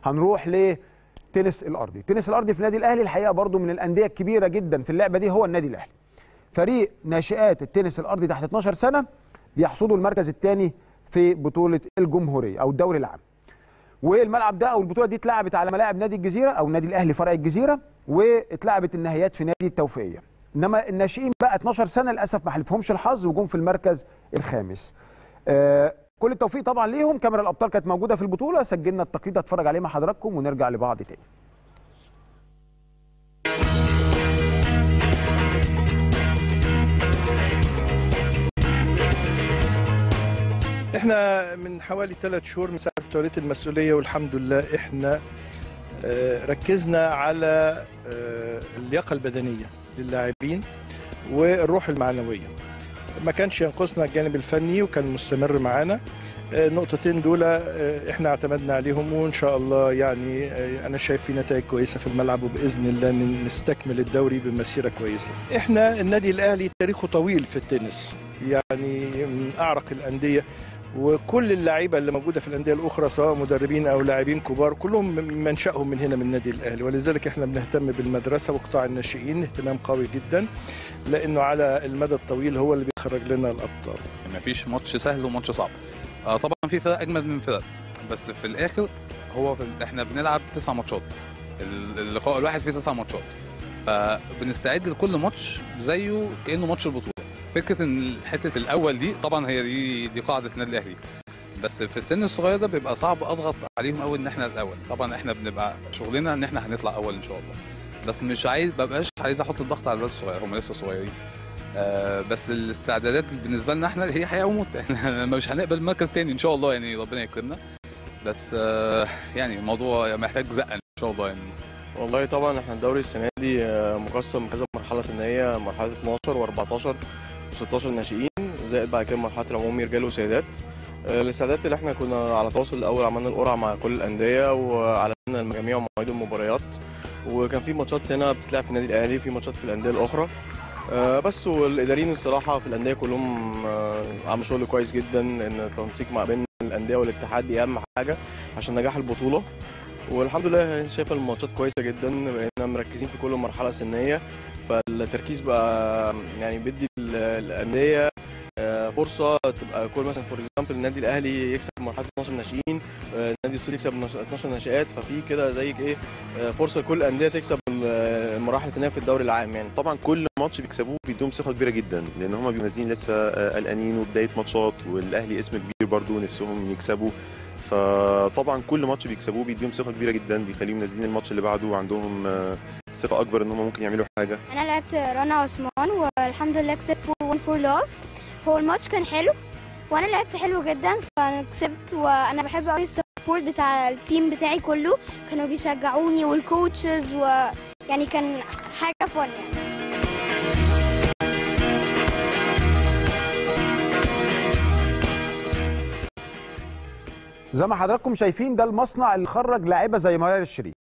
هنروح لتنس الارضي التنس الارضي في النادي الاهلي الحقيقه برضو من الانديه الكبيره جدا في اللعبه دي هو النادي الاهلي فريق ناشئات التنس الارضي تحت 12 سنه بيحصدوا المركز الثاني في بطوله الجمهوريه او الدوري العام والملعب ده او البطوله دي اتلعبت على ملاعب نادي الجزيره او نادي الاهلي فرع الجزيره واتلعبت النهائيات في نادي التوفيقيه انما الناشئين بقى 12 سنه للاسف ما حلفهمش الحظ وجم في المركز الخامس آه كل التوفيق طبعا ليهم كاميرا الابطال كانت موجوده في البطوله سجلنا التقرير ده اتفرج عليه مع حضراتكم ونرجع لبعض تاني احنا من حوالي ثلاث شهور من ساعه توليت المسؤوليه والحمد لله احنا آه، ركزنا على آه، اللياقه البدنيه للاعبين والروح المعنويه ما كانش ينقصنا الجانب الفني وكان مستمر معانا آه، النقطتين دول آه، احنا اعتمدنا عليهم وان شاء الله يعني آه، انا شايف في نتائج كويسه في الملعب وباذن الله ن- نستكمل الدوري بمسيره كويسه. احنا النادي الاهلي تاريخه طويل في التنس يعني من اعرق الانديه وكل اللعيبه اللي موجوده في الانديه الاخرى سواء مدربين او لاعبين كبار كلهم من منشاهم من هنا من النادي الاهلي ولذلك احنا بنهتم بالمدرسه وقطاع الناشئين اهتمام قوي جدا لانه على المدى الطويل هو اللي بيخرج لنا الابطال. ما فيش ماتش سهل وماتش صعب آه طبعا في فرق اجمد من فرق بس في الاخر هو في احنا بنلعب تسع ماتشات ال- اللقاء الواحد فيه تسع ماتشات فبنستعد لكل ماتش زيه كانه ماتش البطوله فكره ان حته الاول دي طبعا هي دي دي قاعده النادي الاهلي بس في السن الصغير ده بيبقى صعب اضغط عليهم قوي ان احنا الاول طبعا احنا بنبقى شغلنا ان احنا هنطلع اول ان شاء الله بس مش عايز ببقاش عايز احط الضغط على الولاد الصغير هم لسه صغيرين آه، بس الاستعدادات بالنسبه لنا احنا هي حياه وموت احنا مش هنقبل مركز تاني ان شاء الله يعني ربنا يكرمنا بس آه، يعني الموضوع محتاج زقه ان شاء الله يعني والله طبعا احنا الدوري السنه دي آه، مقسم كذا مرحله سنيه مرحله 12 و14 و16 ناشئين زائد بعد كده مرحله العمومي رجال وسيدات آه، الاستعدادات اللي احنا كنا على تواصل الاول عملنا القرعه مع كل الانديه واعلنا المجاميع ومواعيد المباريات وكان في ماتشات هنا بتتلعب في النادي الاهلي في ماتشات في الانديه الاخرى آه، بس والاداريين الصراحه في الانديه كلهم آه، عملوا شغل كويس جدا لان التنسيق ما بين الانديه والاتحاد دي اهم حاجه عشان نجاح البطوله والحمد لله شايف الماتشات كويسه جدا بقينا مركزين في كل مرحله سنيه فالتركيز بقى يعني بيدي ال- الانديه آه، فرصه تبقى كل مثلا فور اكزامبل النادي الاهلي يكسب مرحله 12 ناشئين آه، النادي الصيد يكسب 12 ناشئات ففي كده زي ايه آه، فرصه لكل الانديه تكسب ال- المراحل السنيه في الدوري العام يعني طبعا كل ماتش بيكسبوه بيدوهم ثقه كبيره جدا لان هم بيبقوا نازلين لسه آه، قلقانين وبدايه ماتشات والاهلي اسم كبير برضو نفسهم يكسبوا فطبعا كل ماتش بيكسبوه بيديهم ثقه كبيره جدا بيخليهم نازلين الماتش اللي بعده وعندهم آه، ثقه اكبر ان هم ممكن يعملوا حاجه انا لعبت رنا عثمان والحمد لله كسبت فور ون فور لاف هو الماتش كان حلو وانا لعبت حلو جدا فانا كسبت وانا بحب قوي السبورت بتاع التيم بتاعي كله كانوا بيشجعوني والكوتشز ويعني كان حاجه فن يعني زي ما حضراتكم شايفين ده المصنع اللي خرج لاعيبه زي مرار الشريف